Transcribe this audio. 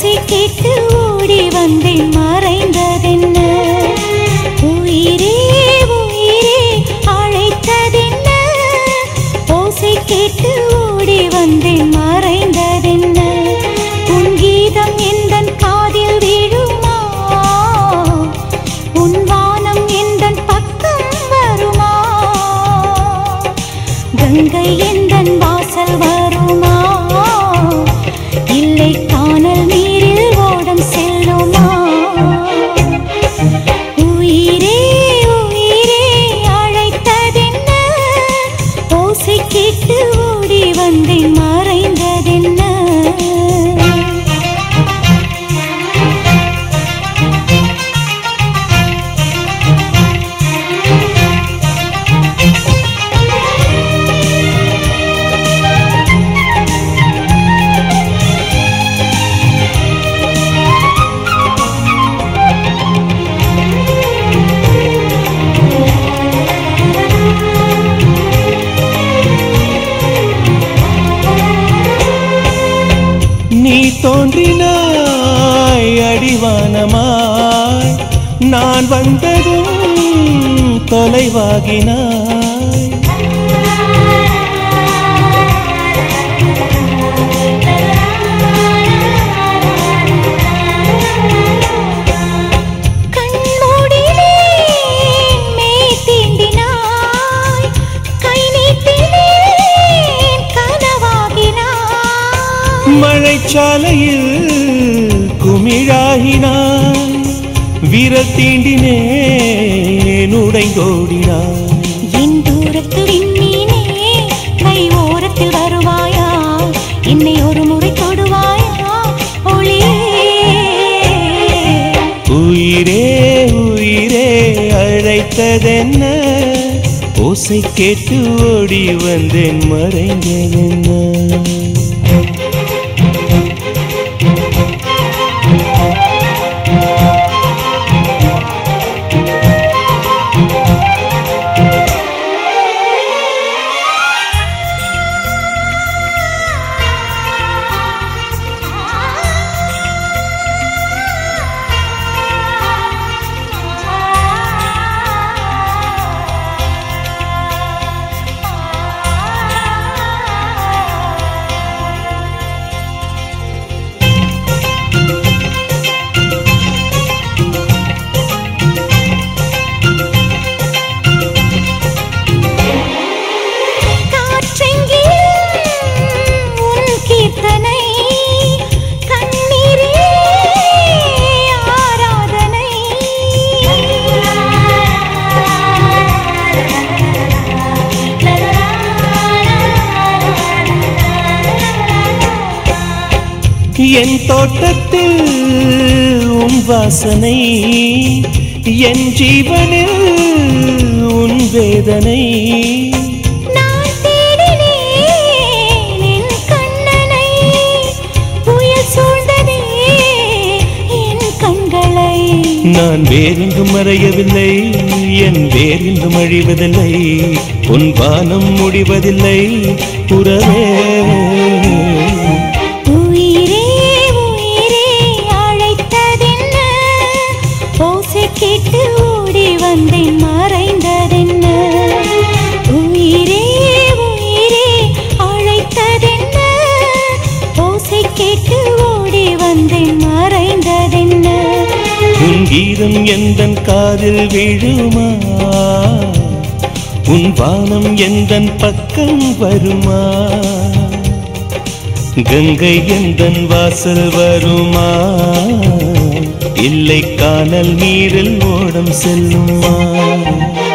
ஓசை கேட்டு ஓடி வந்தேன் மறைந்ததென்ன உயிரே உயிரே அழைத்ததென்ன ஓசை கேட்டு ஓடி வந்தேன் மறைந்ததென்ன உன் கீதம் எந்தன் காதில் விழுமா உன் வானம் எந்தன் பக்கம் வருமா கங்கை எந்தன் வாசல் வருமா இல்லை காணல் நீரில் ஓடம் செல்லுமா உயிரே உயிரே அழைத்ததென்ன ஓசை கேட்டு ஓடி வந்தேன் மறைந்ததென்ன நீ தோன்றினாய் அடிவானமாய் நான் வந்ததும் தொலைவாகினாய் கண்மூடினேன் மெய் தீண்டினாய் கை நீட்டினேன் கனவாகினாய் மழைச்சாலையில் குமிழாகினாய் விரல் தீண்டினேன் உடைந்தோடினாய் என் தூரத்து விண்மீனே கை ஓரத்தில் வருவாயா என்னை ஒரு முறை தொடுவாயா ஒளியே உயிரே உயிரே அழைத்ததென்ன ஓசை கேட்டு ஓடி வந்தேன் மறைந்ததென்ன காற்றெங்கிலும் உன் கீர்த்தனை கண்ணீரே ஆராதனை என் தோட்டத்தில் உன் வாசனை என் ஜீவனில் உன் வேதனை நான் தேடினேன் என் கண்ணனை புயல் சூழ்ந்ததே என் கண்களை நான் வேறெங்கும் மறையவில்லை என் வேறெங்கும் அழிவதில்லை உன் வானம் முடிவதில்லை புறவே உயிரே உயிரே அழைத்ததென்ன ஓசை கேட்டு ஓடி வந்தேன் மறைந்ததென்ன உயிரே உயிரே அழைத்ததென்ன ஓசை கேட்டு ஓடி வந்தேன் மறைந்ததென்ன உன் கீதம் எந்தன் காதில் விழுமா உன் வானம் எந்தன் பக்கம் வருமா கங்கை எந்தன் வாசல் வருமா இல்லை காணல் நீரில் ஓடம் செல்லுமா